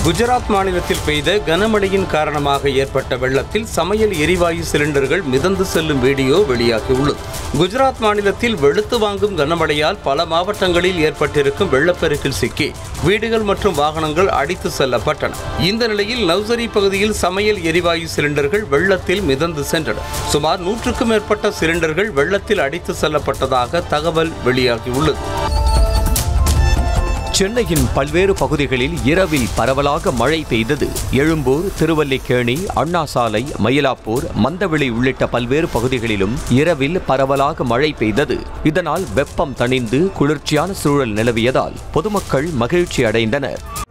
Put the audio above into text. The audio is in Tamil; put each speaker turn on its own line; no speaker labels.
குஜராத் மாநிலத்தில் பெய்த கனமழையின் காரணமாக ஏற்பட்ட வெள்ளத்தில் சமையல் எரிவாயு சிலிண்டர்கள் மிதந்து செல்லும் வீடியோ வெளியாகியுள்ளது குஜராத் மாநிலத்தில் வெளுத்து வாங்கும் கனமழையால் பல மாவட்டங்களில் ஏற்பட்டிருக்கும் வெள்ளப்பெருக்கில் சிக்கி வீடுகள் மற்றும் வாகனங்கள் அடித்து செல்லப்பட்டன இந்த நிலையில் நவ்சரி பகுதியில் சமையல் எரிவாயு சிலிண்டர்கள் வெள்ளத்தில் மிதந்து சென்றன சுமார் நூற்றுக்கும் மேற்பட்ட சிலிண்டர்கள் வெள்ளத்தில் அடித்து செல்லப்பட்டதாக தகவல் வெளியாகியுள்ளது
சென்னையின் பல்வேறு பகுதிகளில் இரவில் பரவலாக மழை பெய்தது எழும்பூர் திருவல்லிக்கேணி அண்ணா சாலை மயிலாப்பூர் மந்தவெளி உள்ளிட்ட பல்வேறு பகுதிகளிலும் இரவில் பரவலாக மழை பெய்தது இதனால் வெப்பம் தணிந்து குளிர்ச்சியான சூழல் நிலவியதால் பொதுமக்கள் மகிழ்ச்சி அடைந்தனர்